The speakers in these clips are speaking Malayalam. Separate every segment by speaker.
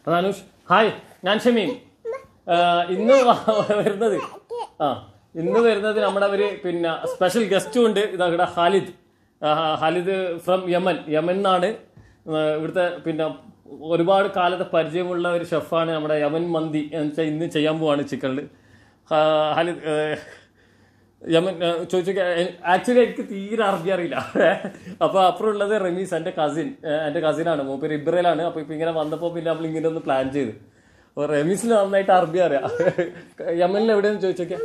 Speaker 1: റാനുഷ് ഹായ് ഞാൻ ഷമീം ആ, ഇന്ന് വ- വരുന്നത് ആ ഇന്ന് വരുന്നത് നമ്മുടെ ഒരു പിന്നെ സ്പെഷ്യൽ ഗസ്റ്റും ഉണ്ട് ഇതാ ഇവിടെ ഖാലിദ് ആ, ഖാലിദ് ഫ്രം യമൻ യമൻ എന്നാണ് ആ, ഇവിടുത്തെ പിന്നെ ഒരുപാട് കാലത്തെ പരിചയമുള്ള ഒരു ഷെഫാണ് നമ്മുടെ യമൻ മന്തി എന്ന് വെച്ചാൽ ഇന്ന് ചെയ്യാൻ പോവാണ് ചിക്കനിൽ ഖാലിദ് ഏ, യമൻ ചോദിച്ചു ആക്ച്വലി എനിക്ക് തീരെ അറബി അറിയില്ല അപ്പൊ അപ്പുറം ഉള്ളത് റമീസ് എന്റെ കസിൻ എന്റെ കസിനാണ് മൂപ്പര് ഇബ്രയിലാണ് അപ്പൊ ഇപ്പൊ ഇങ്ങനെ വന്നപ്പോ പിന്നെ നമ്മൾ ഇങ്ങനെ ഒന്ന് പ്ലാൻ ചെയ്ത് അപ്പൊ റമീസിന് നന്നായിട്ട് അറബി അറിയാം യമനിൽ എവിടെയെന്ന് ചോദിച്ചോക്കെ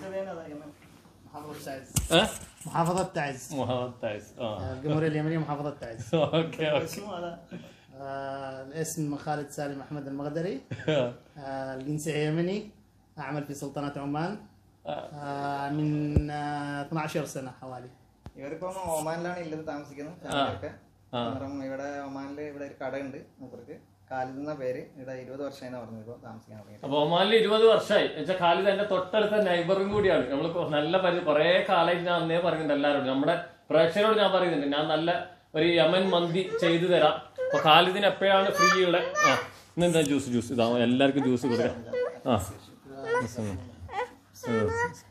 Speaker 2: محافظة تعز
Speaker 1: ഏഹ്
Speaker 2: محافظة تعز
Speaker 1: മുഹമ്മദ് തായിസ് ആ
Speaker 2: الجمهورية اليمنية محافظة تعز
Speaker 1: ഓക്കെ ഓക്കെ
Speaker 2: شنو هذا؟ آه الاسم خالد سالم احمد المغدري آه الجنسية يمني اعمل في سلطنة عمان آه من آه 12 سنة حوالي
Speaker 3: ഇവരിപ്പം ഒമാനിലാണ് ഇല്ലത് താമസിക്കുന്നത് ഫാമിലിയൊക്കെ അന്നേരം ഇവിടെ ഒമാനിൽ ഇവിടെ ഒരു കടയുണ്ട് മൂപ്പർക്ക് കാലിദ് എന്ന പേര് ഇവിടെ ഇരുപത് വർഷമായി പറഞ്ഞത് ഇപ്പോൾ താമസിക്കാൻ തുടങ്ങിയിട്ട്
Speaker 1: അപ്പൊ ഒമാനിൽ ഇരുപത് വർഷമായി എന്നുവെച്ചാൽ ഖാലിദ് എന്റെ തൊട്ടടുത്ത നൈബറും കൂടിയാണ് നമ്മൾ നല്ല പരിചയം കുറെ കാലമായിട്ട് ഞാൻ അന്നേ പറയുന്നുണ്ട് എല്ലാവരോടും നമ്മുടെ പ്രേക്ഷകരോട് ഞാൻ പറയുന്നുണ്ട് ഞാൻ നല്ല ഒരു യമൻ മന്തി ചെയ്തു തരാം അപ്പൊ ഖാലിദിന് എപ്പോഴാണ് ഫ്രീ ഉള്ള ആ ഇന്നെന്താ ജ്യൂസ് ജ്യൂസ് ഇതാ എല്ലാവർക്കും ജ്യൂസ് കൊടുക്കാം ആ ഉം. ഉം.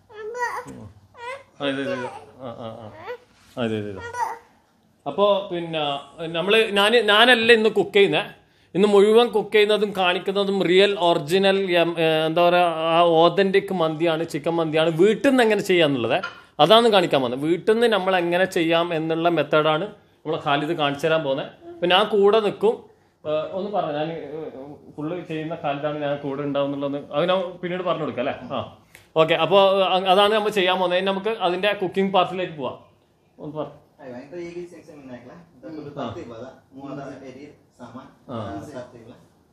Speaker 1: ആ, ഇത് ഇത് ഇത്. ആ ആ ആ ആ, ഇത് ഇത് ഇത്. അപ്പോൾ പിന്നെ നമ്മൾ ഞാൻ ഞാനല്ല ഇന്ന് കുക്ക് ചെയ്യുന്നത് ഇന്ന് മുഴുവൻ കുക്ക് ചെയ്യുന്നതും കാണിക്കുന്നതും റിയൽ ഒറിജിനൽ എന്താ പറയുക ആ ഓതൻറ്റിക് മന്തിയാണ് ചിക്കൻ മന്തിയാണ് വീട്ടിൽ നിന്ന് എങ്ങനെ ചെയ്യാന്നുള്ളത് അതാണ് കാണിക്കാൻ പോകുന്നത് വീട്ടിൽ നിന്ന് നമ്മൾ എങ്ങനെ ചെയ്യാം എന്നുള്ള മെത്തേഡാണ് നമ്മൾ ഖാലിദ് കാണിച്ചു തരാൻ പോകുന്നത് അപ്പം ഞാൻ കൂടെ നിൽക്കും ഏഹ് ഒന്ന് പറഞ്ഞു ഞാൻ ഫുള്ള് ചെയ്യുന്ന ഖാലിദാണ് ഞാൻ കൂടെ ഉണ്ടാവുന്നുള്ളത് അത് ഞാൻ പിന്നീട് പറഞ്ഞു കൊടുക്കാം അല്ലേ ആ ഓക്കെ അപ്പോൾ അതാണ് നമ്മൾ ചെയ്യാൻ പോകുന്നത് ഇനി നമുക്ക് അതിൻ്റെ കുക്കിംഗ് പാർട്ടിലേക്ക് പോവാം ഒന്ന് പറഞ്ഞു
Speaker 3: അയ്യോ, അതിന്റെ ഈ section ഇന്നാക്കല. ഇതൊക്കെ ഒരു തർത്തീബ് അതാ. മൂന്നാമത്തെ പേര് സമാൻ. അതാണ് തർത്തീബ്.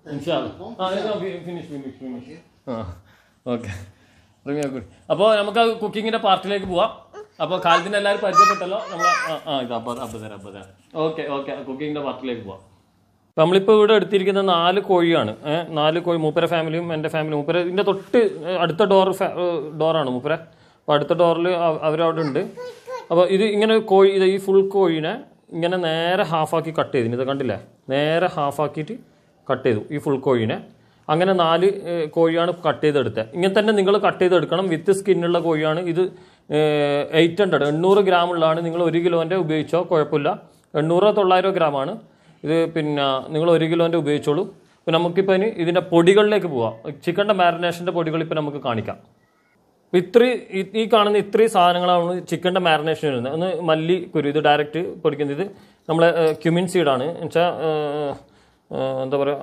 Speaker 1: ഫിനിഷ് ഫിനിഷ് ഫിനിഷ് ആ ഓക്കെ അപ്പോൾ നമുക്ക് കുക്കിങ്ങിന്റെ പാർട്ടിലേക്ക് പോവാം അപ്പോൾ കാലത്തിന് എല്ലാവരും പരിചയപ്പെട്ടല്ലോ നമ്മൾ ആ ഇത് അബ്ബ അബ്ബ തരാം അബ്ബ തരാം ഓക്കെ ഓക്കെ കുക്കിങ്ങിന്റെ പാർട്ടിലേക്ക് പോവാം അപ്പം നമ്മളിപ്പോൾ ഇവിടെ എടുത്തിരിക്കുന്ന നാല് കോഴിയാണ് ഏഹ് നാല് കോഴി മൂപ്പര ഫാമിലിയും എൻ്റെ ഫാമിലി മൂപ്പര ഇതിൻ്റെ തൊട്ട് അടുത്ത ഡോർ ഡോറാണ് മൂപ്പര അപ്പോൾ അടുത്ത ഡോറിൽ അവരവിടെ ഉണ്ട് അപ്പോൾ ഇത് ഇങ്ങനെ കോഴി ഇത് ഈ ഫുൾ കോഴീനെ ഇങ്ങനെ നേരെ ഹാഫാക്കി കട്ട് ചെയ്തിന് ഇത് കണ്ടില്ലേ നേരെ ഹാഫാക്കിയിട്ട് കട്ട് ചെയ്തു ഈ ഫുൾ കോഴീനെ അങ്ങനെ നാല് ഏഹ്, കോഴിയാണ് കട്ട് ചെയ്തെടുത്തത് ഇങ്ങനെ തന്നെ നിങ്ങൾ കട്ട് ചെയ്തെടുക്കണം വിത്ത് സ്കിന്നുള്ള കോഴിയാണ് ഇത് എയ്റ്റ് ഹൺഡ്രഡ് എണ്ണൂറ് ഗ്രാം ഉള്ളതാണ് നിങ്ങൾ ഒരു കിലോൻ്റെ ഉപയോഗിച്ചോ കുഴപ്പമില്ല എണ്ണൂറോ തൊള്ളായിരോ ഗ്രാമാണ് ഇത് പിന്നെ നിങ്ങൾ ഒരു കിലോൻ്റെ ഉപയോഗിച്ചോളൂ അപ്പോൾ നമുക്കിപ്പോൾ ഇനി ഇതിൻ്റെ പൊടികളിലേക്ക് പോവാം ചിക്കൻ്റെ മാരിനേഷൻ്റെ പൊടികൾ ഇപ്പോൾ നമുക്ക് കാണിക്കാം അപ്പോൾ ഇത്രയും ഈ- ഈ കാണുന്ന ഇത്രയും സാധനങ്ങളാണ് ചിക്കൻ്റെ മാരിനേഷൻ വരുന്നത് ഒന്ന് മല്ലി കുരു ഇത് ഡയറക്റ്റ് പൊടിക്കുന്നത് ഇത് നമ്മളെ ക്യുമിൻ സീഡാണ് എന്നുവെച്ചാൽ എന്താ പറയുക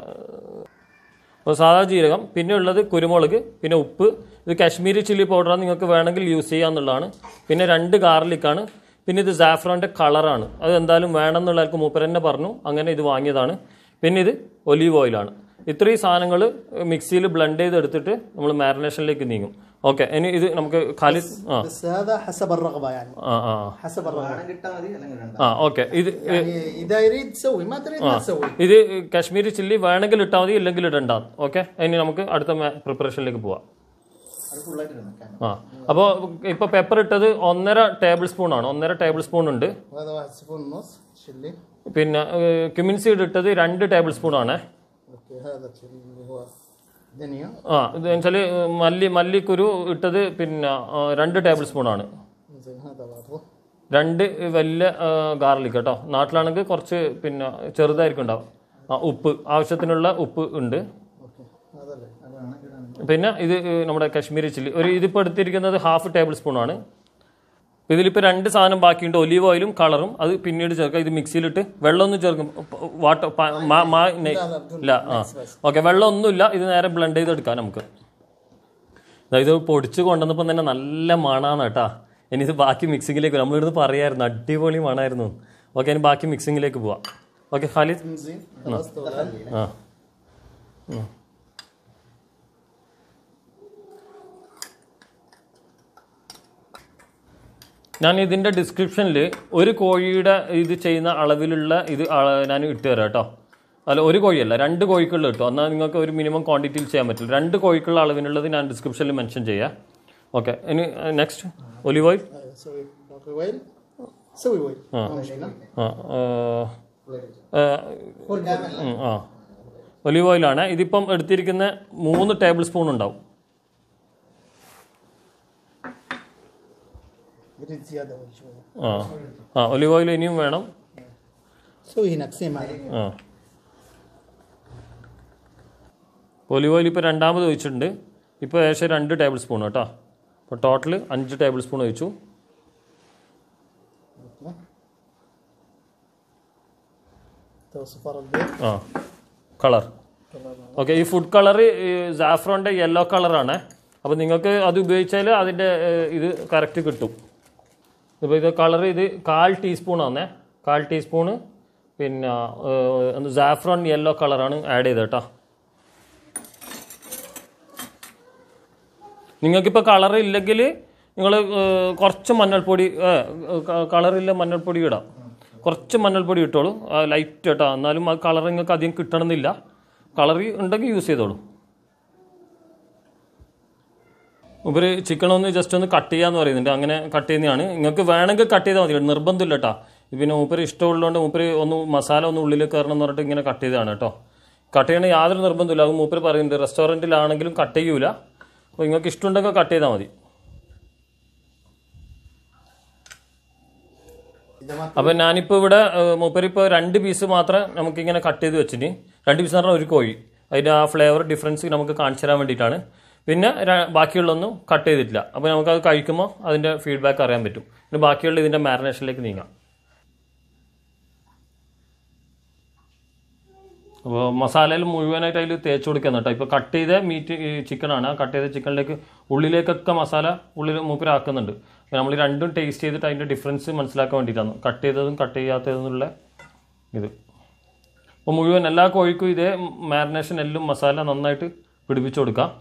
Speaker 1: അപ്പോൾ സാധാ ജീരകം പിന്നെ ഉള്ളത് കുരുമുളക് പിന്നെ ഉപ്പ് ഇത് കാശ്മീരി ചില്ലി പൗഡറാണ് നിങ്ങൾക്ക് വേണമെങ്കിൽ യൂസ് ചെയ്യാന്നുള്ളതാണ് പിന്നെ രണ്ട് ഗാർലിക്കാണ് പിന്നെ ഇത് സാഫ്രോൻ്റെ കളറാണ് അത് എന്തായാലും വേണം എന്നുള്ളവർക്ക് മൂപ്പർ തന്നെ പറഞ്ഞു അങ്ങനെ ഇത് വാങ്ങിയതാണ് പിന്നെ ഇത് ഒലീവ് ഓയിലാണ് ഇത്രയും സാധനങ്ങൾ മിക്സിയിൽ ബ്ലെൻഡ് ചെയ്തെടുത്തിട്ട് നമ്മൾ മാരിനേഷനിലേക്ക് നീങ്ങും ഓക്കെ ഇനി ഇത് നമുക്ക് ഖാലിദ് ആ
Speaker 2: بس هذا حسب الرغبة يعني
Speaker 1: ആ ആ
Speaker 2: حسب الرغبة
Speaker 3: വേണം കിട്ടാൽ മതി അല്ലെങ്കിൽ വേണ്ട
Speaker 1: ആ ഓക്കെ ഇത്
Speaker 2: يعني اذا يريد تسوي ما تريد ما تسوي
Speaker 1: ഇത് കാശ്മീരി ചില്ലി വേണമെങ്കിൽ ഇട്ടാൽ മതി ഇല്ലെങ്കിൽ ഇടണ്ട ഓക്കെ ഇനി നമുക്ക് അടുത്ത പ്രിപ്പറേഷനിലേക്ക് പോവാം
Speaker 2: അത് ഫുള്ളായിട്ട് ഇടണം കാരണം
Speaker 1: ആ അപ്പോൾ ഇപ്പോൾ പെപ്പർ ഇട്ടത് ഒന്നര ടേബിൾ സ്പൂൺ ആണ് ഒന്നര ടേബിൾ സ്പൂൺ ഉണ്ട്
Speaker 2: وهذا واحد سبون ونص شلي
Speaker 1: പിന്നെ ക്യുമിൻ സീഡ് ഇട്ടത് രണ്ട് ടേബിൾ സ്പൂൺ ആണ്
Speaker 2: اوكي هذا اللي هو دنيا
Speaker 1: ആ ഇത് വെച്ചാൽ മല്ലി മല്ലിക്കുരു ഇട്ടത് പിന്നെ ആ, രണ്ട് ടേബിൾ സ്പൂൺ ആണ്
Speaker 2: زين هذا برضه
Speaker 1: രണ്ട് വലിയ ഗാർലിക് കേട്ടോ നാട്ടിലാണെങ്കിൽ കുറച്ച് പിന്നെ ചെറുതായിരിക്കും ഉണ്ടാവും ആ ഉപ്പ് ആവശ്യത്തിനുള്ള ഉപ്പ് ഉണ്ട്
Speaker 2: اوكي هذا اللي
Speaker 1: പിന്നെ ഇത് നമ്മുടെ കാശ്മീരി ചില്ലി ഒരു ഇതിപ്പോൾ എടുത്തിരിക്കുന്നത് ഹാഫ് ടേബിൾ സ്പൂൺ ആണ് ഇതിലിപ്പോൾ രണ്ട് സാധനം ബാക്കിയുണ്ട് ഒലീവ് ഓയിലും കളറും അത് പിന്നീട് ചേർക്കാം ഇത് മിക്സിയിലിട്ട് വെള്ളമൊന്നും ചേർക്കും വാട്ടർ ഇല്ല ആ ഓക്കെ വെള്ളമൊന്നുമില്ല ഇത് നേരെ ബ്ലെൻഡ് ചെയ്തെടുക്കാം നമുക്ക് ദാ ഇത് പൊടിച്ച് കൊണ്ടുവന്നപ്പോൾ തന്നെ നല്ല മണാണ് കേട്ടാ ഇനി ഇത് ബാക്കി മിക്സിങ്ങിലേക്ക് നമ്മളിവിടുന്ന് പറയായിരുന്നു അടിപൊളി മണമായിരുന്നു ഓക്കെ ഇനി ബാക്കി മിക്സിങ്ങിലേക്ക് പോവാം ഓക്കെ ഖാലിദ്
Speaker 2: بنزين خلاص تغلي
Speaker 1: ആ ഞാൻ ഇതിൻ്റെ ഡിസ്ക്രിപ്ഷനിൽ ഒരു കോഴിയുടെ ഇത് ചെയ്യുന്ന അളവിലുള്ള ഇത് അള- ഞാൻ ഇട്ട് തരാം കേട്ടോ അല്ല ഒരു കോഴിയല്ല രണ്ട് കോഴിക്കുള്ള കിട്ടും എന്നാൽ നിങ്ങൾക്ക് ഒരു മിനിമം ക്വാണ്ടിറ്റിയിൽ ചെയ്യാൻ പറ്റില്ല രണ്ട് കോഴിക്കുള്ള അളവിനുള്ളത് ഞാൻ ഡിസ്ക്രിപ്ഷനിൽ മെൻഷൻ ചെയ്യാം ഓക്കെ ഇനി നെക്സ്റ്റ് ഒലിവ് ഓയിൽ
Speaker 2: أيوة، سوي باقي ويل سوي ويل
Speaker 1: ആ
Speaker 2: ما مشكلة
Speaker 1: ആ ആ, ആ, ഉം, ആ ഒലിവ് ഓയിലാണ് ഇതിപ്പം എടുത്തിരിക്കുന്ന മൂന്ന് ടേബിൾ സ്പൂൺ ഉണ്ടാവും
Speaker 2: يريد زياده اول شويه
Speaker 1: ആ ആ ഒലിവ് ഓയിൽ ഇനിയും വേണം
Speaker 2: سوي هناك سيم هذا
Speaker 1: ആ ഒലിവ് ഓയിൽ ഇപ്പോൾ രണ്ടാമത് ഒഴിച്ചിട്ടുണ്ട് ഇപ്പോൾ ഏകദേശം രണ്ട് ടേബിൾ സ്പൂൺ കേട്ടോ അപ്പോൾ ടോട്ടൽ അഞ്ച് ടേബിൾ സ്പൂൺ ഒഴിച്ചു
Speaker 2: تو صفار البيض
Speaker 1: ആ കളർ ഓക്കെ ഈ ഫുഡ് കളർ ജാഫ്രോൻ്റെ യെല്ലോ കളറാണ് അപ്പോൾ നിങ്ങൾക്ക് അത് ഉപയോഗിച്ചാൽ അതിൻ്റെ ഏഹ്, ഇത് കറക്റ്റ് കിട്ടും ഇപ്പോൾ ഇത് കളർ ഇത് കാൽ ടീസ്പൂണാണേ കാൽ ടീസ്പൂണ് പിന്നെ ജാഫ്രോൺ യെല്ലോ കളറാണ് ആഡ് ചെയ്തത് കേട്ടോ നിങ്ങൾക്കിപ്പോൾ കളർ ഇല്ലെങ്കിൽ നിങ്ങൾ കുറച്ച് മഞ്ഞൾപ്പൊടി കളറില്ല മഞ്ഞൾപ്പൊടി ഇടാം കുറച്ച് മഞ്ഞൾപ്പൊടി ഇട്ടോളൂ ലൈറ്റ് കേട്ടോ എന്നാലും ആ കളർ നിങ്ങൾക്ക് അധികം കിട്ടണമെന്നില്ല കളർ ഉണ്ടെങ്കിൽ യൂസ് ചെയ്തോളൂ ഉപരി ചിക്കൻ ഒന്ന് ജസ്റ്റ് ഒന്ന് കട്ട് ചെയ്യാന്ന് പറയുന്നുണ്ട് അങ്ങനെ കട്ട് ചെയ്യുന്നതാണ് നിങ്ങൾക്ക് വേണമെങ്കിൽ കട്ട് ചെയ്താൽ മതി നിർബന്ധമില്ല കേട്ടോ പിന്നെ മൂപ്പര് ഇഷ്ടമുള്ളതുകൊണ്ട് മൂപ്പര് ഒന്ന് മസാല ഒന്ന് ഉള്ളിൽ കയറണം എന്ന് പറഞ്ഞിട്ട് ഇങ്ങനെ കട്ട് ചെയ്തതാണ് കേട്ടോ കട്ട് ചെയ്യണ യാതൊരു നിർബന്ധമില്ല അത് മൂപ്പര് പറയുന്നുണ്ട് റെസ്റ്റോറൻറ്റിലാണെങ്കിലും കട്ട് ചെയ്യൂല അപ്പോൾ നിങ്ങൾക്ക് ഇഷ്ടമുണ്ടെങ്കിൽ കട്ട് ചെയ്താൽ മതി
Speaker 2: اذا ما
Speaker 1: അപ്പം ഞാനിപ്പോൾ ഇവിടെ ഏഹ്, മൂപ്പരിപ്പോൾ രണ്ട് പീസ് മാത്രം നമുക്കിങ്ങനെ കട്ട് ചെയ്ത് വെച്ചിന് രണ്ട് പീസ് എന്ന് പറഞ്ഞാൽ ഒരു കോഴി അതിൻ്റെ ആ ഫ്ലേവർ ഡിഫറൻസ് നമുക്ക് കാണിച്ചു തരാൻ വേണ്ടിയിട്ടാണ് പിന്നെ ര- ബാക്കിയുള്ളൊന്നും കട്ട് ചെയ്തിട്ടില്ല അപ്പോൾ നമുക്കത് കഴിക്കുമ്പോൾ അതിൻ്റെ ഫീഡ്ബാക്ക് അറിയാൻ പറ്റും പിന്നെ ബാക്കിയുള്ള ഇതിൻ്റെ മാരിനേഷനിലേക്ക് നീങ്ങാം അപ്പോൾ മസാലയിൽ മുഴുവനായിട്ട് അതിൽ തേച്ച് കൊടുക്കണം കേട്ടോ ഇപ്പോൾ കട്ട് ചെയ്ത മീറ്റ് ഈ ചിക്കനാണ് ആ കട്ട് ചെയ്ത ചിക്കനിലേക്ക് ഉള്ളിലേക്കൊക്കെ മസാല ഉള്ളിൽ മൂപ്പരാക്കുന്നുണ്ട് അപ്പോൾ നമ്മൾ രണ്ടും ടേസ്റ്റ് ചെയ്തിട്ട് അതിൻ്റെ ഡിഫറൻസ് മനസ്സിലാക്കാൻ വേണ്ടിയിട്ടാണ് കട്ട് ചെയ്തതും കട്ട് ചെയ്യാത്തതെന്നുള്ള ഇത് അപ്പോൾ മുഴുവൻ എല്ലാ കോഴിക്കും ഇതേ മാരിനേഷൻ എല്ലാം മസാല നന്നായിട്ട് പിടിപ്പിച്ച് കൊടുക്കാം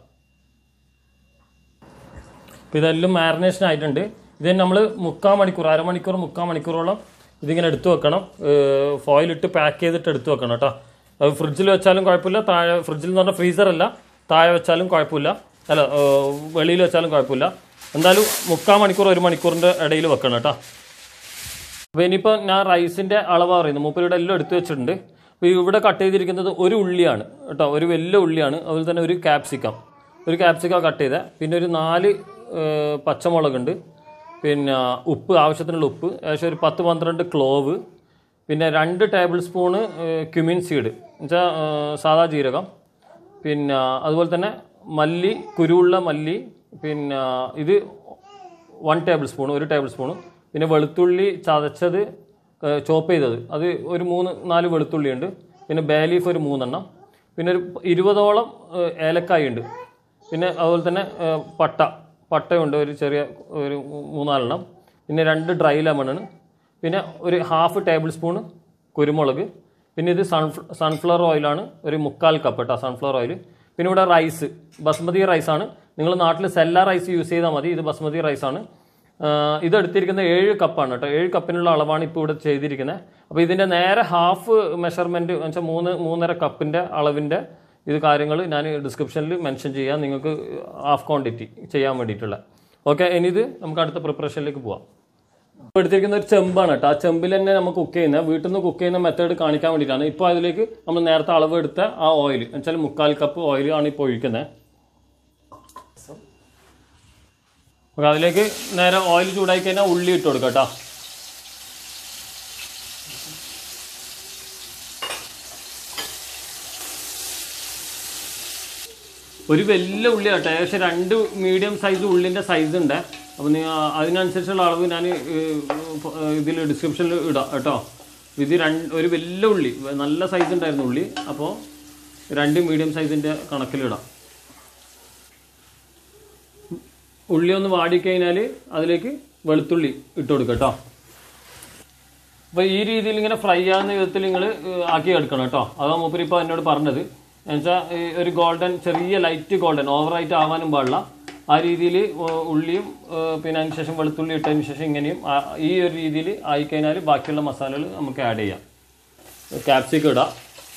Speaker 1: അപ്പോൾ ഇതെല്ലാം മാരിനേഷൻ ആയിട്ടുണ്ട് ഇത് നമ്മൾ മുക്കാൽ മണിക്കൂർ അരമണിക്കൂർ മുക്കാൽ മണിക്കൂറോളം ഇതിങ്ങനെ എടുത്തു വെക്കണം ഫോയിലിട്ട് പാക്ക് ചെയ്തിട്ട് എടുത്തു വെക്കണം കേട്ടോ അത് ഫ്രിഡ്ജിൽ വെച്ചാലും കുഴപ്പമില്ല താഴെ ഫ്രിഡ്ജിൽ എന്ന് പറഞ്ഞാൽ ഫ്രീസർ അല്ല താഴെ വെച്ചാലും കുഴപ്പമില്ല അല്ല ഏഹ്, വെളിയിൽ വെച്ചാലും കുഴപ്പമില്ല എന്തായാലും മുക്കാൽ മണിക്കൂർ ഒരു മണിക്കൂറിൻ്റെ ഇടയിൽ വെക്കണം കേട്ടോ അപ്പോൾ ഇനിയിപ്പോൾ ഞാൻ റൈസിൻ്റെ അളവ് പറയുന്നത് മൂപ്പരുടെ എല്ലാം എടുത്തു വെച്ചിട്ടുണ്ട് അപ്പോൾ ഇവിടെ കട്ട് ചെയ്തിരിക്കുന്നത് ഒരു ഉള്ളിയാണ് കേട്ടോ ഒരു വലിയ ഉള്ളിയാണ് അതുപോലെ തന്നെ ഒരു ക്യാപ്സിക്കം ഒരു ക്യാപ്സിക്കം കട്ട് ചെയ്ത പിന്നെ ഒരു നാല് ഏഹ്, പച്ചമുളകുണ്ട് പിന്നെ ഉപ്പ് ആവശ്യത്തിനുള്ള ഉപ്പ് ഏകദേശം ഒരു പത്ത് പന്ത്രണ്ട് ക്ലോവ് പിന്നെ രണ്ട് ടേബിൾ സ്പൂണ് ക്യുമിൻ സീഡ് എന്നുവെച്ചാൽ സാദാ ജീരകം പിന്നെ അതുപോലെ തന്നെ മല്ലി കുരുവുള്ള മല്ലി പിന്നെ ഇത് വൺ ടേബിൾ സ്പൂൺ ഒരു ടേബിൾ സ്പൂൺ പിന്നെ വെളുത്തുള്ളി ചതച്ചത് ചോപ്പ് ചെയ്തത് അത് ഒരു മൂന്ന് നാല് വെളുത്തുള്ളി ഉണ്ട് പിന്നെ ബേ ലീഫ് ഒരു മൂന്നെണ്ണം പിന്നെ ഒരു ഇരുപതോളം ഏഹ്, ഏലക്കായ ഉണ്ട് പിന്നെ അതുപോലെ തന്നെ ഏഹ്, പട്ട പട്ടയുണ്ട് ഒരു ചെറിയ ഒരു മൂന്നാലെണ്ണം പിന്നെ രണ്ട് ഡ്രൈ ലെമണാണ് പിന്നെ ഒരു ഹാഫ് ടേബിൾ സ്പൂണ് കുരുമുളക് പിന്നെ ഇത് സൺഫ്ല സൺഫ്ലവർ ഓയിലാണ് ഒരു മുക്കാൽ കപ്പ് കേട്ടോ സൺഫ്ലവർ ഓയിൽ പിന്നെ ഇവിടെ റൈസ് ബസ്മതി റൈസാണ് നിങ്ങൾ നാട്ടിൽ സെല്ല റൈസ് യൂസ് ചെയ്താൽ മതി ഇത് ബസ്മതി റൈസാണ് ഇത് എടുത്തിരിക്കുന്ന ഏഴ് കപ്പാണ് കേട്ടോ ഏഴ് കപ്പിനുള്ള അളവാണ് ഇപ്പോൾ ഇവിടെ ചെയ്തിരിക്കുന്നത് അപ്പോൾ ഇതിൻ്റെ നേരെ ഹാഫ് മെഷർമെൻറ്റ് വെച്ചാൽ മൂന്ന് മൂന്നര കപ്പിൻ്റെ അളവിൻ്റെ ഇത് കാര്യങ്ങൾ ഞാൻ ഡിസ്ക്രിപ്ഷനിൽ മെൻഷൻ ചെയ്യാം നിങ്ങൾക്ക് ഹാഫ് ക്വാണ്ടിറ്റി ചെയ്യാൻ വേണ്ടിയിട്ടുള്ള ഓക്കെ ഇനി ഇത് നമുക്ക് അടുത്ത പ്രിപ്പറേഷനിലേക്ക് പോവാം ഇപ്പോൾ എടുത്തിരിക്കുന്ന ഒരു ചെമ്പാണ് കേട്ടോ ആ ചെമ്പിൽ തന്നെ നമുക്ക് കുക്ക് ചെയ്യുന്ന വീട്ടിൽ നിന്ന് കുക്ക് ചെയ്യുന്ന മെത്തേഡ് കാണിക്കാൻ വേണ്ടിയിട്ടാണ് ഇപ്പോൾ അതിലേക്ക് നമ്മൾ നേരത്തെ അളവ് എടുത്ത ആ ഓയിൽ എന്നുവെച്ചാൽ മുക്കാൽ കപ്പ് ഓയിൽ ആണ് ഇപ്പോൾ ഒഴിക്കുന്നത് അപ്പോൾ അതിലേക്ക് നേരെ ഓയിൽ ചൂടായി കഴിഞ്ഞാൽ ഉള്ളി ഇട്ട് കൊടുക്കാം കേട്ടോ ഒരു വലിയ ഉള്ളി കേട്ടോ ഏകദേശം രണ്ട് മീഡിയം സൈസ് ഉള്ളിൻ്റെ സൈസ് ഉണ്ട് അപ്പോൾ നിങ്ങൾ അതിനനുസരിച്ചുള്ള അളവ് ഞാൻ ഇതിൽ ഡിസ്ക്രിപ്ഷനിൽ ഇടാം കേട്ടോ ഇത് രണ്ട് ഒരു വലിയ ഉള്ളി നല്ല സൈസ് ഉണ്ടായിരുന്നു ഉള്ളി അപ്പോൾ രണ്ട് മീഡിയം സൈസിൻ്റെ കണക്കിലിടാം ഉള്ളി ഒന്ന് വാടിക്കഴിഞ്ഞാൽ അതിലേക്ക് വെളുത്തുള്ളി ഇട്ട് കൊടുക്കുക കേട്ടോ അപ്പോൾ ഈ രീതിയിൽ ഇങ്ങനെ ഫ്രൈ ആകുന്ന വിധത്തിൽ നിങ്ങൾ ആക്കി എടുക്കണം കേട്ടോ അതാ മൂപ്പര് ഇപ്പോൾ എന്നോട് പറഞ്ഞത് എന്നുവെച്ചാൽ ഒരു ഗോൾഡൻ ചെറിയ ലൈറ്റ് ഗോൾഡൻ ഓവറായിട്ട് ആവാനും പാടില്ല ആ രീതിയിൽ ഉള്ളിയും ഏഹ്, പിന്നെ അതിന് ശേഷം വെളുത്തുള്ളി ഇട്ടതിന് ശേഷം ഇങ്ങനെയും ആ- ഈ ഒരു രീതിയിൽ ആയിക്കഴിഞ്ഞാൽ ബാക്കിയുള്ള മസാലകൾ നമുക്ക് ആഡ് ചെയ്യാം ക്യാപ്സിക്കം ഇടാം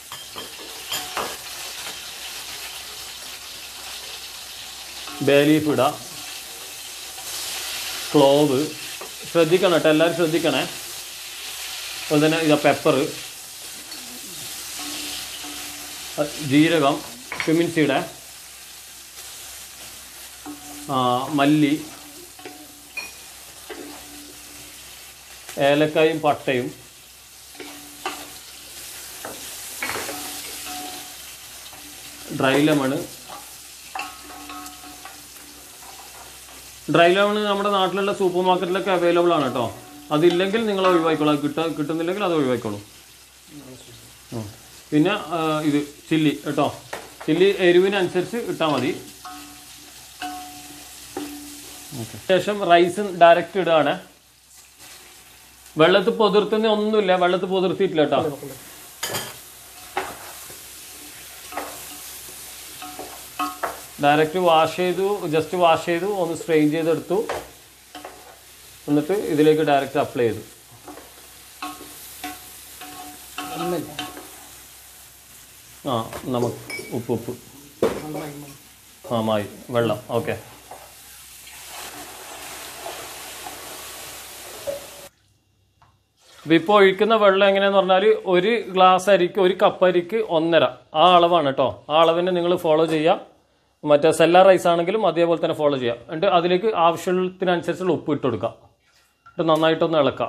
Speaker 1: ബേ ലീഫ് ഇടാം ക്ലോവ് ശ്രദ്ധിക്കണം കേട്ടോ എല്ലാവരും ശ്രദ്ധിക്കണേ അതുപോലെ തന്നെ ഇതാ പെപ്പർ അഹ് ജീരകം ക്യുമിൻ സീഡ് ആ, മല്ലി ഏലക്കായും പട്ടയും ഡ്രൈ ലെമണ് ഡ്രൈ ലെമൺ നമ്മുടെ നാട്ടിലുള്ള സൂപ്പർ മാർക്കറ്റിലൊക്കെ അവൈലബിൾ ആണ് കേട്ടോ അതില്ലെങ്കിൽ നിങ്ങൾ ഒഴിവാക്കിക്കോളൂ അത് കിട്ട കിട്ടുന്നില്ലെങ്കിൽ അത് ഒഴിവാക്കിക്കോളൂ ഉം. പിന്നെ ആ, ഇത് ചില്ലി കേട്ടോ ചില്ലി എരിവിനനുസരിച്ച് ഇട്ടാൽ മതി ഓക്കെ ശേഷം റൈസ് ഡയറക്റ്റ് ഇടുകയാണ് വെള്ളത്തിൽ പൊതിർത്തുന്ന ഒന്നുമില്ല വെള്ളത്തിൽ പൊതിർത്തിയിട്ടില്ല കേട്ടോ ഡയറക്റ്റ് വാഷ് ചെയ്തു ജസ്റ്റ് വാഷ് ചെയ്തു ഒന്ന് സ്ട്രെയിൻ ചെയ്തെടുത്തു എന്നിട്ട് ഇതിലേക്ക് ഡയറക്റ്റ് അപ്ലൈ ചെയ്തു
Speaker 2: ഒന്നില്ല
Speaker 1: ആ നമുക്ക് ഉപ്പ് ഉപ്പ്
Speaker 2: നന്നായി മതി.
Speaker 1: ആ മായി വെള്ളം ഓക്കെ ഇപ്പോൾ ഒഴിക്കുന്ന വെള്ളം എങ്ങനെയാന്ന് പറഞ്ഞാൽ ഒരു ഗ്ലാസ് അരിക്ക് ഒരു കപ്പ് അരിക്ക് ഒന്നര ആ അളവാണ് കേട്ടോ ആ അളവിനെ നിങ്ങൾ ഫോളോ ചെയ്യുക മറ്റേ സെല്ലാർ റൈസ് ആണെങ്കിലും അതേപോലെ തന്നെ ഫോളോ ചെയ്യുക എന്നിട്ട് അതിലേക്ക് ആവശ്യത്തിനനുസരിച്ചുള്ള ഉപ്പ് ഇട്ട് കൊടുക്കുക എന്നിട്ട് നന്നായിട്ടൊന്ന് ഇളക്കുക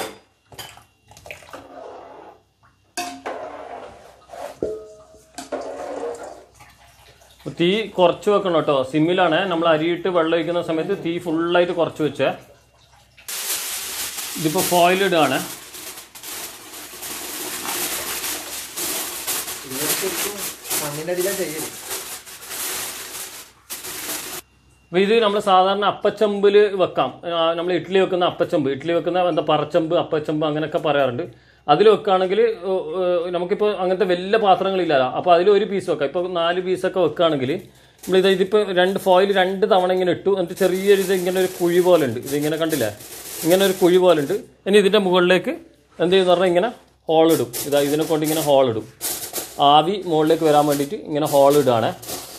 Speaker 1: തീ കുറച്ച് വെക്കണം കേട്ടോ സിമ്മിലാണ് നമ്മൾ അരിയിട്ട് വെള്ളം ഒഴിക്കുന്ന സമയത്ത് തീ ഫുള്ളായിട്ട് കുറച്ച് വെച്ചേ ഇതിപ്പോൾ ഫോയിൽ ഇടുകയാണ്
Speaker 3: ഇത് ശരിക്കും മണ്ണിന്റെ അടിയിലാണ് ചെയ്യല്
Speaker 1: അപ്പോൾ ഇത് നമ്മൾ സാധാരണ അപ്പച്ചമ്പിൽ വെക്കാം നമ്മൾ ഇഡ്ഡലി വെക്കുന്ന അപ്പച്ചമ്പ് ഇഡ്ഡലി വെക്കുന്ന എന്താ പറച്ചമ്പ് അപ്പച്ചമ്പ് അങ്ങനെയൊക്കെ പറയാറുണ്ട് അതിൽ വെക്കുകയാണെങ്കിൽ നമുക്കിപ്പോൾ അങ്ങനത്തെ വലിയ പാത്രങ്ങളില്ലല്ലോ അപ്പോൾ അതിൽ ഒരു പീസ് വെക്കാം ഇപ്പോൾ നാല് പീസൊക്കെ വെക്കുകയാണെങ്കിൽ നമ്മളിത് ഇതിപ്പോൾ രണ്ട് ഫോയിൽ രണ്ട് തവണ ഇങ്ങനെ ഇട്ടു എന്നിട്ട് ചെറിയൊരു ഇത് ഇങ്ങനെ ഒരു കുഴി പോലെ ഉണ്ട് ഇത് ഇങ്ങനെ കണ്ടില്ലേ ഇങ്ങനെ ഒരു കുഴി പോലെ ഉണ്ട് ഇനി ഇതിൻ്റെ മുകളിലേക്ക് എന്ത് ചെയ്യുന്ന പറഞ്ഞാൽ ഇങ്ങനെ ഹോൾ ഇടും ഇതാ ഇതിനെ കൊണ്ട് ഇങ്ങനെ ഹോൾ ഇടും ആവി മുകളിലേക്ക് വരാൻ വേണ്ടിയിട്ട് ഇങ്ങനെ ഹോൾ ഇടുകയാണ്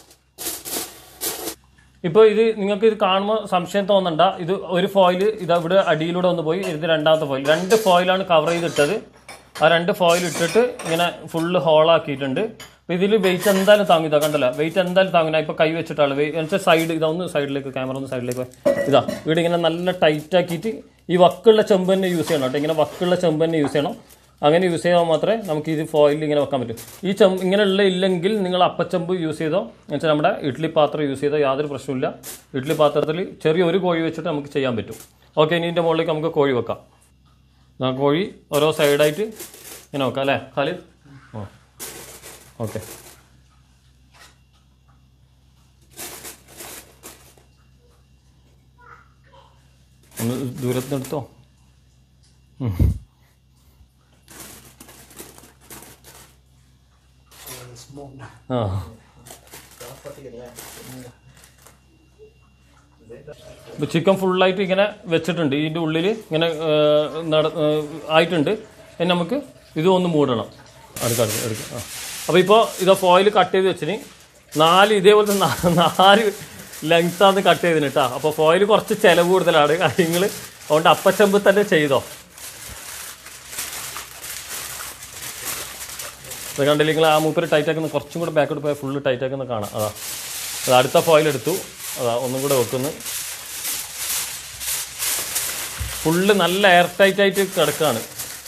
Speaker 1: ഇപ്പോൾ ഇത് നിങ്ങൾക്ക് ഇത് കാണുമ്പോൾ സംശയം തോന്നണ്ട ഇത് ഒരു ഫോയിൽ ഇത് ഇവിടെ അടിയിലൂടെ ഒന്ന് പോയി ഇത് രണ്ടാമത്തെ ഫോയിൽ രണ്ട് ഫോയിലാണ് കവർ ചെയ്തിട്ടത് ആ രണ്ട് ഫോയിൽ ഇട്ടിട്ട് ഇങ്ങനെ ഫുള്ള് ഹോളാക്കിയിട്ടുണ്ട് അപ്പോൾ ഇതിൽ വെയിറ്റ് എന്തായാലും താങ്ങും ഇതാ കണ്ടല്ലോ വെയിറ്റ് എന്തായാലും താങ്ങും ഞാൻ ഇപ്പോൾ കൈ വെച്ചിട്ടാണ് വെച്ചാൽ സൈഡ് ഇതാ ഒന്ന് സൈഡിലേക്ക് ക്യാമറ ഒന്ന് സൈഡിലേക്ക് പോയി. ഇതാ ഇവിടെ ഇങ്ങനെ നല്ല ടൈറ്റ് ആക്കിയിട്ട് ഈ വക്കുള്ള ചെമ്പ് തന്നെ യൂസ് ചെയ്യണം കേട്ടോ ഇങ്ങനെ വക്കുള്ള ചെമ്പ് തന്നെ യൂസ് ചെയ്യണം അങ്ങനെ യൂസ് ചെയ്താൽ മാത്രമേ നമുക്ക് ഇത് ഫോയിലിൽ ഇങ്ങനെ വെക്കാൻ പറ്റൂ ഈ ചെമ്പ് ഇങ്ങനെയുള്ള ഇല്ലെങ്കിൽ നിങ്ങൾ അപ്പച്ചമ്പ് യൂസ് ചെയ്തോ എന്ന് വെച്ചാൽ നമ്മുടെ ഇഡ്ഡലി പാത്രം യൂസ് ചെയ്തോ യാതൊരു പ്രശ്നമില്ല ഇഡ്ഡലി പാത്രത്തിൽ ചെറിയ ഒരു കോഴി വെച്ചിട്ട് നമുക്ക് ചെയ്യാൻ പറ്റും ഓക്കെ ഇനി ഇതിൻ്റെ മുകളിലേക്ക് നമുക്ക് കോഴി വെക്കാം ആ കോഴി ഓരോ സൈഡായിട്ട് ഇങ്ങനെ വെക്കാം അല്ലേ കാല് ഓ ഓക്കെ ഒന്ന് ദൂരത്ത് എടുത്തോ
Speaker 2: smoke.
Speaker 1: ആ ഇപ്പൊ ചിക്കൻ ഫുള്ളായിട്ട് ഇങ്ങനെ വെച്ചിട്ടുണ്ട് ഇതിൻ്റെ ഉള്ളിൽ ഇങ്ങനെ ആ, നട ആ, ആയിട്ടുണ്ട് ഇനി നമുക്ക് ഇത് ഒന്ന് മൂടണം അടുക്ക അടുക്ക എടുക്കുക ആ അപ്പോൾ ഇപ്പോൾ ഇത് ഫോയിൽ കട്ട് ചെയ്ത് വെച്ചിന് നാല് ഇതേപോലത്തെ നാ- നാല് ലെങ്ത്താണ് കട്ട് ചെയ്തിന് കേട്ടോ അപ്പോൾ ഫോയിൽ കുറച്ച് ചിലവ് കൂടുതലാണ് കാര്യങ്ങൾ അതുകൊണ്ട് അപ്പച്ചമ്പ് തന്നെ ചെയ്തോ ഇത് കണ്ടില്ല നിങ്ങൾ ആ മൂപ്പര് ടൈറ്റ് ആക്കുന്ന കുറച്ചും കൂടെ ബാക്കോട്ട് പോയാൽ ഫുള്ള് ടൈറ്റ് ആക്കുന്ന കാണാം അതാ അത് അടുത്ത ഫോയിൽ എടുത്തു അതാ ഒന്നും കൂടെ വെക്കുന്നു ഫുള്ള് നല്ല എയർ ടൈറ്റ് ആയിട്ട് കിടക്കുകയാണ്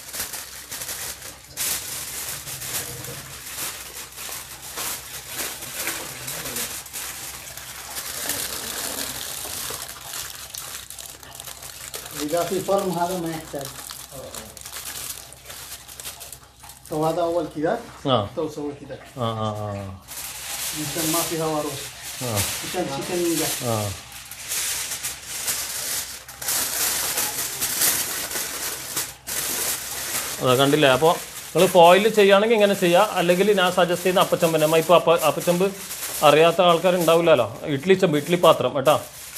Speaker 2: إذا في فرم هذا ما يحتاج سو هذا أول كذا
Speaker 1: ആ
Speaker 2: تو سوي كذا
Speaker 1: ആ ആ ആ
Speaker 2: عشان ما في هواء روح
Speaker 1: ആ
Speaker 2: عشان الشيكن ينجح
Speaker 1: ആ അതാ കണ്ടില്ലേ അപ്പോൾ നിങ്ങൾ ഫോയിൽ ചെയ്യുകയാണെങ്കിൽ ഇങ്ങനെ ചെയ്യുക അല്ലെങ്കിൽ ഞാൻ സജസ്റ്റ് ചെയ്യുന്ന അപ്പച്ചമ്പ് നമ്മൾ ഇപ്പോൾ അപ്പ അപ്പച്ചമ്പ് അറിയാത്ത ആൾക്കാർ ഉണ്ടാവില്ലല്ലോ ഇഡ്ലി ചെമ്പ് ഇഡ്ലി പാത്രം കേട്ടോ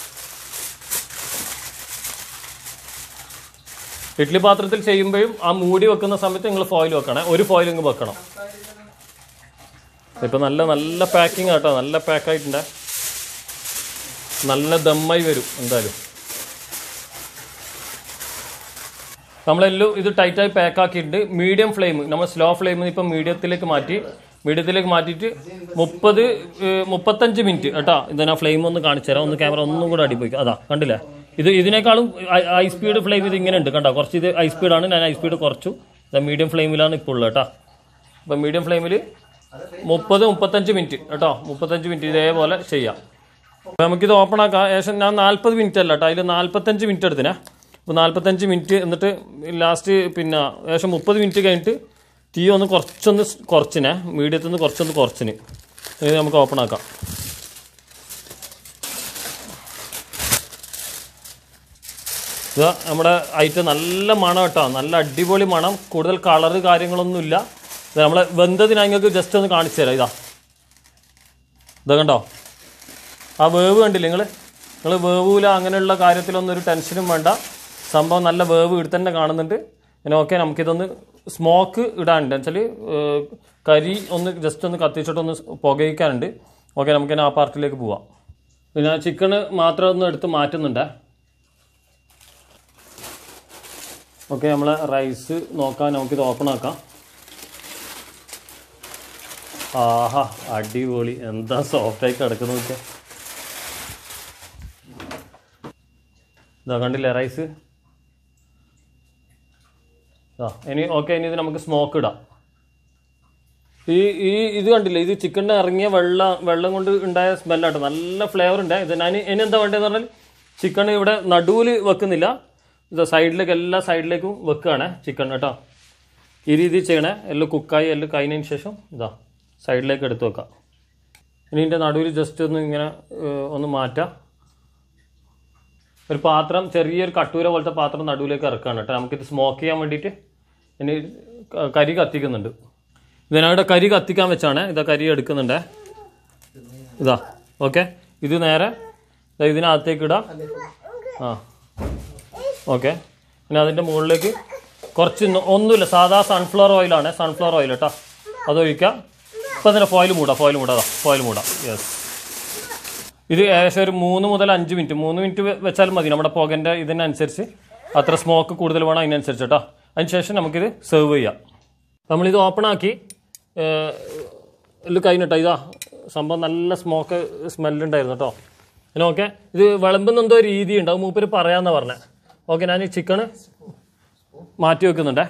Speaker 1: ഇഡ്ലി പാത്രത്തിൽ ചെയ്യുമ്പോഴും ആ മൂടി വെക്കുന്ന സമയത്ത് നിങ്ങൾ ഫോയിൽ വെക്കണേ ഒരു ഫോയിൽ ഇങ്ങ് വെക്കണം ഇപ്പം നല്ല നല്ല പാക്കിംഗ് കേട്ടോ നല്ല പാക്കായിട്ടുണ്ട് നല്ല ദമ്മായി വരും എന്തായാലും നമ്മളെല്ലാം ഇത് ടൈറ്റായി പാക്ക് ആക്കിയിട്ടുണ്ട് മീഡിയം ഫ്ലെയിം നമ്മൾ സ്ലോ ഫ്ലെയിമിൽ ഇപ്പം മീഡിയത്തിലേക്ക് മാറ്റി മീഡിയത്തിലേക്ക് മാറ്റിയിട്ട് മുപ്പത് ഏഹ്, മുപ്പത്തഞ്ച് മിനിറ്റ് കേട്ടോ ഇത് ഞാൻ ഫ്ലെയിം ഒന്ന് കാണിച്ചു തരാം ഒന്ന് ക്യാമറ ഒന്നും കൂടെ അടിപ്പോയി അതാ കണ്ടില്ലേ ഇത് ഇതിനേക്കാളും ഹൈ സ്പീഡ് ഫ്ലെയിം ഇത് ഇങ്ങനെ ഉണ്ട് കണ്ടോ കുറച്ച് ഇത് ഹൈ സ്പീഡാണ് ഞാൻ ഹൈ സ്പീഡ് കുറച്ചു മീഡിയം ഫ്ലെയിമിലാണ് ഇപ്പോൾ ഉള്ളത് കേട്ടോ അപ്പം മീഡിയം ഫ്ലെയിമിൽ മുപ്പത് മുപ്പത്തഞ്ച് മിനിറ്റ് കേട്ടോ മുപ്പത്തഞ്ച് മിനിറ്റ് ഇതേപോലെ ചെയ്യാം അപ്പൊ നമുക്കിത് ഓപ്പൺ ആക്കാം ഏകദേശം ഞാൻ നാൽപ്പത് മിനിറ്റ് അല്ല കേട്ടോ അതിൽ നാൽപ്പത്തഞ്ച് മിനിറ്റ് എടുത്തിനെ അപ്പോൾ നാൽപ്പത്തഞ്ച് മിനിറ്റ് എന്നിട്ട് ലാസ്റ്റ് പിന്നെ ഏകദേശം മുപ്പത് മിനിറ്റ് കഴിഞ്ഞിട്ട് തീ ഒന്ന് കുറച്ചൊന്ന് സ് കുറച്ചിനെ മീഡിയത്തിൽ നിന്ന് കുറച്ചൊന്ന് കുറച്ചിന് ഇത് നമുക്ക് ഓപ്പൺ ആക്കാം ഇത് നമ്മുടെ ഐറ്റം നല്ല മണം കേട്ടോ നല്ല അടിപൊളി മണം കൂടുതൽ കളറ് കാര്യങ്ങളൊന്നുമില്ല ഇത് നമ്മളെ വെന്തതിന് നിങ്ങൾക്ക് ജസ്റ്റ് ഒന്ന് കാണിച്ചു തരാം ഇതാ ഇതാ കണ്ടോ ആ വേവ് കണ്ടില്ലേ നിങ്ങൾ നിങ്ങൾ വേവൂല അങ്ങനെയുള്ള കാര്യത്തിലൊന്നും ഒരു ടെൻഷനും വേണ്ട സംഭവം നല്ല വേവ് ഇവിടെ തന്നെ കാണുന്നുണ്ട് പിന്നെ ഓക്കെ നമുക്കിതൊന്ന് സ്മോക്ക് ഇടാനുണ്ട് വെച്ചാൽ കരി ഒന്ന് ജസ്റ്റ് ഒന്ന് കത്തിച്ചിട്ടൊന്ന് പുകയിക്കാനുണ്ട് ഓക്കെ നമുക്കിനി ആ പാർട്ടിലേക്ക് പോവാം പിന്നെ ചിക്കന് മാത്രം ഒന്ന് എടുത്ത് മാറ്റുന്നുണ്ടേ ഓക്കെ നമ്മളെ റൈസ് നോക്കാൻ നമുക്കിത് ഓപ്പൺ ആക്കാം ആഹാ അടിപൊളി എന്താ സോഫ്റ്റായി കിടക്കുന്നു നോക്കിയാൽ ഇതാ കണ്ടില്ലേ റൈസ് ആ ഇനി ഓക്കെ ഇനി ഇത് നമുക്ക് സ്മോക്ക് ഇടാം ഈ ഈ ഇത് കണ്ടില്ലേ ഇത് ചിക്കൻ്റെ ഇറങ്ങിയ വെള്ളം വെള്ളം കൊണ്ട് ഉണ്ടായ സ്മെല്ലാട്ടോ നല്ല ഫ്ലേവർ ഉണ്ട് ഇത് ഞാൻ ഇനി എന്താ വേണ്ടതെന്ന് പറഞ്ഞാൽ ചിക്കൻ ഇവിടെ നടുവിൽ വെക്കുന്നില്ല ഇത് സൈഡിലേക്ക് എല്ലാ സൈഡിലേക്കും വെക്കുകയാണ് ചിക്കൻ കേട്ടോ ഈ രീതിയിൽ ചെയ്യണേ എല്ലാം കുക്കായി എല്ലാം കഴിഞ്ഞതിന് ശേഷം ഇതാ സൈഡിലേക്ക് എടുത്ത് വെക്കാം ഇനി ഇതിൻ്റെ നടുവിൽ ജസ്റ്റ് ഒന്ന് ഇങ്ങനെ ഏഹ്, ഒന്ന് മാറ്റാം ഒരു പാത്രം ചെറിയൊരു കട്ടൂര പോലത്തെ പാത്രം നടുവിലേക്ക് ഇറക്കുകയാണ് കേട്ടോ നമുക്കിത് സ്മോക്ക് ചെയ്യാൻ വേണ്ടിയിട്ട് ഇനി ക- കരി കത്തിക്കുന്നുണ്ട് ഇതിനവിടെ കരി കത്തിക്കാൻ വെച്ചാണ് ഇതാ കരി എടുക്കുന്നുണ്ടേ ഇതാ ഓക്കെ ഇത് നേരെ ദാ ഇതിനകത്തേക്ക് ഇടാം ആ ഓക്കെ പിന്നെ അതിൻ്റെ മുകളിലേക്ക് കുറച്ച് ഇന്ന് ഒന്നുമില്ല സാധാ സൺഫ്ലവർ ഓയിലാണ് സൺഫ്ലവർ ഓയിൽ കേട്ടോ അതൊഴിക്കാം ഇപ്പം തന്നെ ഫോയിൽ മൂടാം ഫോയിൽ മൂടാം ഫോയിൽ മൂടാം യെസ് ഇത് ഏകദേശം ഒരു മൂന്ന് മുതൽ അഞ്ച് മിനിറ്റ് മൂന്ന് മിനിറ്റ് വെ- വെച്ചാൽ മതി നമ്മുടെ പുകൻ്റെ ഇതിനനുസരിച്ച് അത്ര സ്മോക്ക് കൂടുതൽ വേണം അതിനനുസരിച്ച് കേട്ടോ അതിന് ശേഷം നമുക്കിത് സെർവ് ചെയ്യാം നമ്മളിത് ഓപ്പൺ ആക്കി എല്ലാം കഴിഞ്ഞിട്ടോ ഇതാ സംഭവം നല്ല സ്മോക്ക് സ്മെല്ലുണ്ടായിരുന്നു കേട്ടോ പിന്നെ ഓക്കെ ഇത് വിളമ്പുന്ന എന്തോ രീതി ഉണ്ട് അത് മൂപ്പര് പറയാമെന്നാ പറഞ്ഞത് ഓക്കെ ഞാൻ ഈ ചിക്കണ് മാറ്റി വെക്കുന്നുണ്ടേ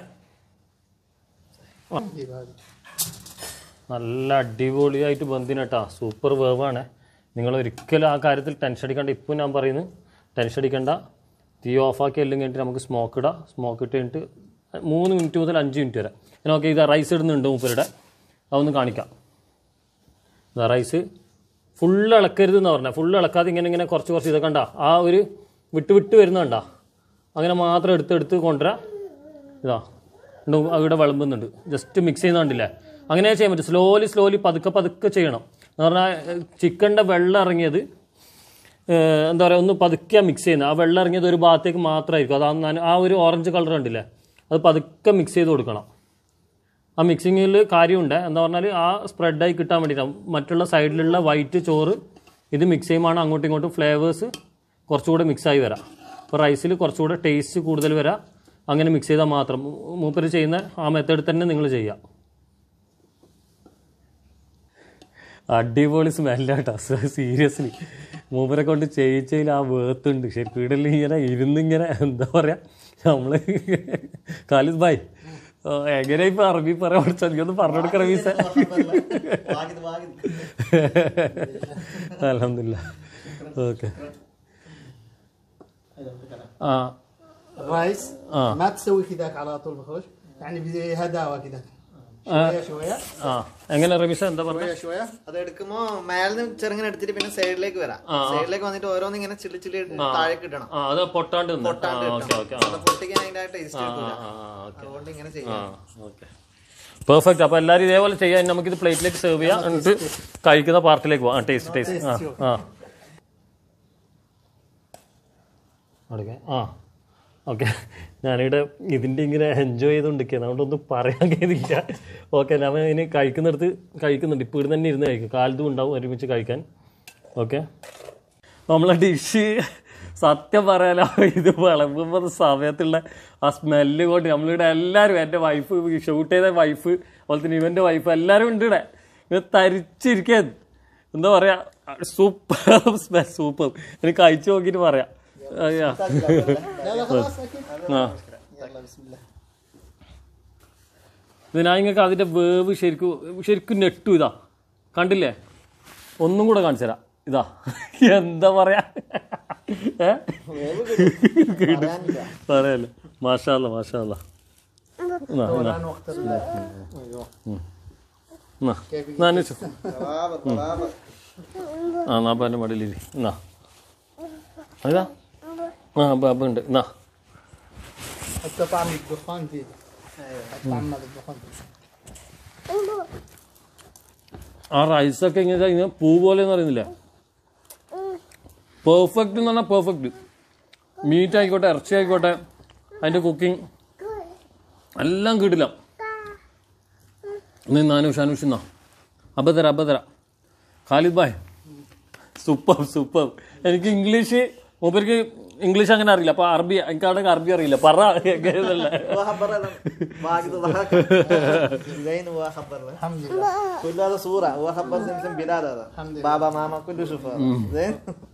Speaker 1: നല്ല അടിപൊളിയായിട്ട് ബന്ധിനട്ടാ സൂപ്പർ വേവാണ് നിങ്ങൾ ഒരിക്കലും ആ കാര്യത്തിൽ ടെൻഷൻ അടിക്കണ്ട ഇപ്പോൾ ഞാൻ പറയുന്നു ടെൻഷൻ അടിക്കണ്ട തീ ഓഫാക്കി എല്ലാം കഴിഞ്ഞിട്ട് നമുക്ക് സ്മോക്ക് ഇടാം സ്മോക്ക് ഇട്ട് കഴിഞ്ഞിട്ട് മൂന്ന് മിനിറ്റ് മുതൽ അഞ്ച് മിനിറ്റ് വരെ ഞാൻ ഓക്കെ ഇത് റൈസ് ഇടുന്നുണ്ട് മൂപ്പരുടെ അതൊന്ന് കാണിക്കാം ഇതാ റൈസ് ഫുള്ള് ഇളക്കരുത് എന്ന് പറഞ്ഞാൽ ഫുള്ള് ഇളക്കാതെ ഇങ്ങനെ ഇങ്ങനെ കുറച്ച് കുറച്ച് ഇതൊക്കെ കണ്ട ആ ഒരു വിട്ട് വിട്ട് വരുന്നുണ്ട അങ്ങനെ മാത്രം എടുത്ത് എടുത്ത് കൊണ്ടുവരാം ഇതാ ഉണ്ട് അവിടെ വിളമ്പുന്നുണ്ട് ജസ്റ്റ് മിക്സ് ചെയ്യുന്നുണ്ടില്ലേ അങ്ങനെ ചെയ്യാൻ പറ്റും സ്ലോലി സ്ലോലി പതുക്കെ പതുക്കെ ചെയ്യണം എന്ന് പറഞ്ഞാൽ ചിക്കൻ്റെ വെള്ളം ഇറങ്ങിയത് ഏഹ്, എന്താ പറയുക ഒന്ന് പതുക്കെ മിക്സ് ചെയ്യുന്നത് ആ വെള്ളം ഇറങ്ങിയത് ഒരു ഭാഗത്തേക്ക് മാത്രമായിരിക്കും അതാ ഞാൻ- ആ ഒരു ഓറഞ്ച് കളർ ഉണ്ടില്ലേ അത് പതുക്കെ മിക്സ് ചെയ്ത് കൊടുക്കണം ആ മിക്സിങ്ങിൽ കാര്യമുണ്ട് എന്താ പറഞ്ഞാൽ ആ സ്പ്രെഡായി കിട്ടാൻ വേണ്ടിയിട്ടാണ് മറ്റുള്ള സൈഡിലുള്ള വൈറ്റ് ചോറ് ഇത് മിക്സ് ചെയ്യുമ്പോൾ അങ്ങോട്ടും ഇങ്ങോട്ടും ഫ്ലേവേഴ്സ് കുറച്ചുകൂടെ മിക്സായി വരാം അപ്പോൾ റൈസിൽ കുറച്ചുകൂടെ ടേസ്റ്റ് കൂടുതൽ വരാം അങ്ങനെ മിക്സ് ചെയ്താൽ മാത്രം മൂ- മൂപ്പര് ചെയ്യുന്ന ആ മെത്തേഡ് തന്നെ നിങ്ങൾ ചെയ്യുക അടിപൊളി സ്മെല്ലാട്ടോ സീരിയസ്ലി മൂപ്പരെ കൊണ്ട് ചെയ്യിച്ചതിൽ ആ വേർത്തുണ്ട് ശരിക്കും ഇവിടെ ഇങ്ങനെ ഇരുന്നിങ്ങനെ എന്താ പറയാ നമ്മള് കാലിദ് ഭായ് ആ, എങ്ങനെ ഇപ്പൊ അറബി പറയാൻ പഠിച്ചാൽ എനിക്കൊന്ന് പറഞ്ഞു കൊടുക്കണം വീസ
Speaker 3: വാഗിത് വാഗിത്
Speaker 1: അലഹമില്ല ഓക്കെ ആ
Speaker 2: الرايس
Speaker 1: آه.
Speaker 2: ما تسوي كذاك على طول بخش يعني بهداوه كذا شويه شويه
Speaker 1: ആ എങ്ങനെ റബീസ എന്താ പറഞ്ഞ
Speaker 2: شويه شويه
Speaker 3: അത് എടുക്കുമ്പോ മേലിന്ന് ചെറുങ്ങനെ എടുത്തിട്ട് പിന്നെ സൈഡിലേക്ക് വരാം സൈഡിലേക്ക് വന്നിട്ട് ഓരോന്ന് ഇങ്ങനെ ചില്ലി ചില്ലി താഴേക്ക് ഇടണം
Speaker 1: ആ അത് പൊട്ടാണ്ട് നിന്ന്. ആ ഓക്കെ ഓക്കെ ആ
Speaker 3: അത് പൊട്ടിക്കാൻ അതിന്റെ ടേസ്റ്റ് കിട്ടൂല
Speaker 1: ആ ഓക്കെ
Speaker 3: അതുകൊണ്ട് ഇങ്ങനെ
Speaker 1: ആ
Speaker 3: ചെയ്യാം
Speaker 1: ഓക്കെ പെർഫെക്റ്റ് അപ്പോൾ എല്ലാവരും ഇതേപോലെ ചെയ്യാൻ നമുക്കിത് പ്ലേറ്റിലേക്ക് സെർവ് ചെയ്യാം എന്നിട്ട് കഴിക്കുന്ന പാർട്ടിലേക്ക് പോവാം ടേസ്റ്റ് ടേസ്റ്റ് ആ ആ അടുക്കെ ആ ഓക്കെ ഞാനിവിടെ ഇതിൻ്റെ ഇങ്ങനെ എൻജോയ് ചെയ്തുകൊണ്ടിരിക്കുകയാണ് അതുകൊണ്ടൊന്നും പറയാൻ കഴിയുന്നില്ല ഓക്കെ ഞാൻ ഇനി കഴിക്കുന്നിടത്ത് കഴിക്കുന്നുണ്ട് ഇപ്പോൾ ഇവിടെ തന്നെ ഇരുന്ന് കഴിക്കും കാലത്തും ഉണ്ടാവും ഒരുമിച്ച് കഴിക്കാൻ ഓക്കെ നമ്മളെ ഡിഷ് സത്യം പറയാലോ ഇത് വിളമ്പുമ്പോൾ സമയത്തുള്ള ആ സ്മെല്ല് കൊണ്ട് നമ്മളിവിടെ എല്ലാവരും എൻ്റെ വൈഫ് ഷൂട്ട് ചെയ്ത വൈഫ് അതുപോലെ തന്നെ ഇവൻ്റെ വൈഫ് എല്ലാവരും ഉണ്ട് ഇവിടെ ഇത് തരിച്ചിരിക്കാൻ എന്താ പറയാ സൂപ്പർ സൂപ്പർ എനിക്ക് കഴിച്ചു നോക്കിയിട്ട് പറയാം അയ്യാ.
Speaker 2: لا لا خلاص اكيد
Speaker 1: ആ
Speaker 2: يلا بسم الله
Speaker 1: ഇത് ഞാൻ നിങ്ങൾക്ക് അതിന്റെ വേവ് ശരിക്കും ശരിക്കും നെട്ടു ഇതാ കണ്ടില്ലേ ഒന്നും കൂടെ കാണിച്ചു തരാം ഇതാ എന്താ പറയാ ഏ പറയാല്ലേ മാഷാല്ല മാഷാല്ല
Speaker 2: الان وقت ال- ايوه
Speaker 1: എന്നാ അന്വേഷിച്ചു
Speaker 3: ബറാബർ, ബറാബർ.
Speaker 1: ആ നാപ്പാൻ്റെ മടിയിലിരി എന്നാ ഇതാ ആ ബാബ ഉണ്ട് എന്നാ
Speaker 2: حتى طعم الدخان فيه طعم الدخان فيه
Speaker 1: ആ റൈസൊക്കെ ഇങ്ങനെ ഇങ്ങനെ പൂ പോലെ എന്ന് പറയുന്നില്ലേ പെർഫെക്റ്റ് എന്ന് പറഞ്ഞാൽ പെർഫെക്റ്റ് മീറ്റ് ആയിക്കോട്ടെ ഇറച്ചി ആയിക്കോട്ടെ അതിൻ്റെ കുക്കിംഗ് എല്ലാം കിടില്ല ഇന്ന് നാനൂഷ് അനൂഷ് എന്നാ അബ തരാം അബ തരാം ഖാലിദ് ബായ് സൂപ്പർ സൂപ്പർ എനിക്ക് ഇംഗ്ലീഷ് മൂപ്പർക്ക് ഇംഗ്ലീഷ് അങ്ങനെ അറിയില്ല അപ്പൊ അറബി എനിക്കാണെങ്കിൽ അറബി അറിയില്ല പറ കേൾക്കുന്നില്ല
Speaker 3: وخبر لنا باقي ضحك زين وخبر له
Speaker 2: الحمد لله
Speaker 3: كل هذا صورة وخبر سمسم بلال هذا
Speaker 2: الحمد لله.
Speaker 3: بابا ماما كله شوفه زين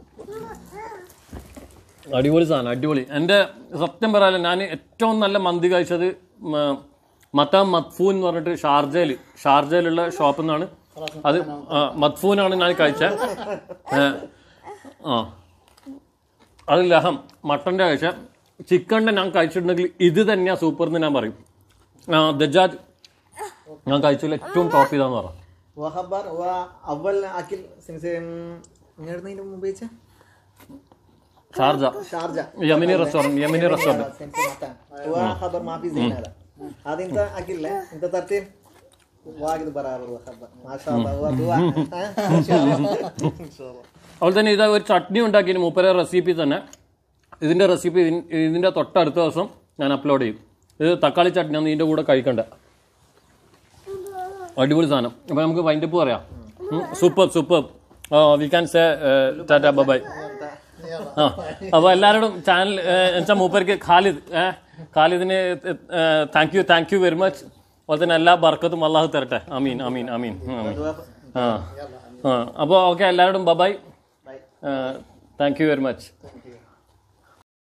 Speaker 1: അടിപൊളി സാധനം അടിപൊളി എൻ്റെ സത്യം പറയാലോ ഞാൻ ഏറ്റവും നല്ല മന്തി കഴിച്ചത് മ- മത്ത മത്ഫൂൻ എന്ന് പറഞ്ഞിട്ട് ഷാർജയിൽ ഷാർജയിലുള്ള ഷോപ്പിൽ നിന്നാണ് അത് ആ, മത്ഫൂനാണ് ഞാൻ കഴിച്ചത് ഏ, ആ അത് ലഹം മട്ടൻ്റെ കഴിച്ച ചിക്കൻ്റെ ഞാൻ കഴിച്ചിട്ടുണ്ടെങ്കിൽ ഇത് തന്നെയാ സൂപ്പർ എന്ന് ഞാൻ പറയും ആ, ദജാജ് ഞാൻ കഴിച്ചതിൽ ഏറ്റവും ടോപ്പ് ഇതാന്ന് പറയാം
Speaker 3: وخبر وأول أكل سمسم نيرنا مبيتة
Speaker 1: Sharjah
Speaker 3: شارجة
Speaker 1: Yemeni restaurant Yemeni restaurant
Speaker 3: سمسم مكان وخبر ما في زين هذا هذا أنت أكل له أنت ترتيب واجد برابر وخبر ما شاء الله هو دعاء ها؟ إن شاء الله إن شاء الله
Speaker 1: അതുപോലെ തന്നെ ഇത് ഒരു ചട്നി ഉണ്ടാക്കിയതിന് മൂപ്പരെ റെസിപ്പി തന്നെ ഇതിൻ്റെ റെസിപ്പി ഇതിൻ്റെ തൊട്ടടുത്ത ദിവസം ഞാൻ അപ്ലോഡ് ചെയ്യും ഇത് തക്കാളി ചട്നിയാണ് ഇതിൻ്റെ കൂടെ കഴിക്കണ്ട അടിപൊളി സാധനം അപ്പോൾ നമുക്ക് വൈൻഡപ്പ് പറയാം super super we can say tata bye ആ അപ്പോൾ എല്ലാവരോടും ചാനൽ എന്നുവെച്ചാൽ മൂപ്പർക്ക് ഖാലിദ് ഏ, ഖാലിദിന് thank you thank you very much അതുപോലെ തന്നെ എല്ലാ ബർക്കത്തും അള്ളാഹു തരട്ടെ അമീൻ അമീൻ അമീൻ അമീൻ ആ ആ അപ്പോൾ ഓക്കെ എല്ലാവരോടും bye
Speaker 3: Bye.
Speaker 1: Thank you very much
Speaker 2: Thank you.